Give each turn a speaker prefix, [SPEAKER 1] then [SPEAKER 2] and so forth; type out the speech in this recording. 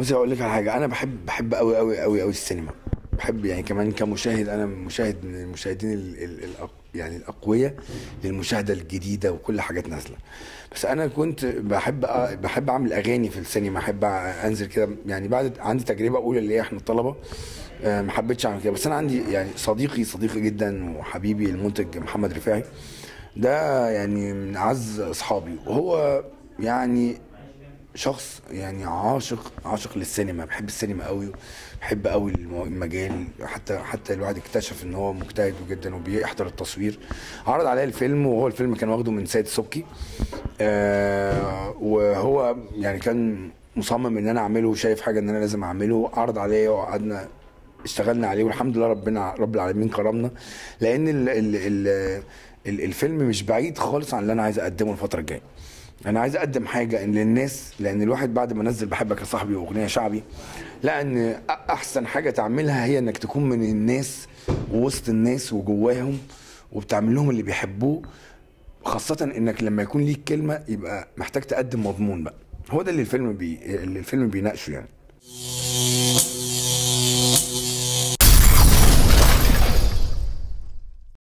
[SPEAKER 1] بصي هقول لك على حاجه انا بحب بحب قوي قوي قوي قوي السينما بحب يعني كمان كمشاهد انا مشاهد من المشاهدين ال ال ال يعني الاقوياء للمشاهده الجديده وكل حاجات نازله بس انا كنت بحب أ- بحب اعمل اغاني في السينما احب انزل كده يعني بعد عندي تجربه اولى اللي هي احنا الطلبه آه، ما حبيتش اعمل كده بس انا عندي يعني صديقي صديقي جدا وحبيبي المنتج محمد رفاعي ده يعني من اعز اصحابي وهو يعني شخص يعني عاشق عاشق للسينما بحب السينما قوي بحب قوي المو- المجال حتى حتى الواحد اكتشف ان هو مجتهد جدا وبيحضر التصوير عرض عليا الفيلم وهو الفيلم كان واخده من سيد سبكي آه وهو يعني كان مصمم ان انا اعمله وشايف حاجه ان انا لازم اعمله عرض عليا وقعدنا اشتغلنا عليه والحمد لله ربنا رب العالمين كرمنا لان ال ال ال ال الفيلم مش بعيد خالص عن اللي انا عايز اقدمه الفتره الجايه انا عايز اقدم حاجه ان للناس لان الواحد بعد ما نزل بحبك يا صاحبي واغنيه شعبي لقى ان أ- احسن حاجه تعملها هي انك تكون من الناس ووسط الناس وجواهم وبتعمل لهم اللي بيحبوه خاصة انك لما يكون ليك كلمة يبقى محتاج تقدم مضمون بقى هو ده اللي الفيلم بي اللي الفيلم بيناقشه يعني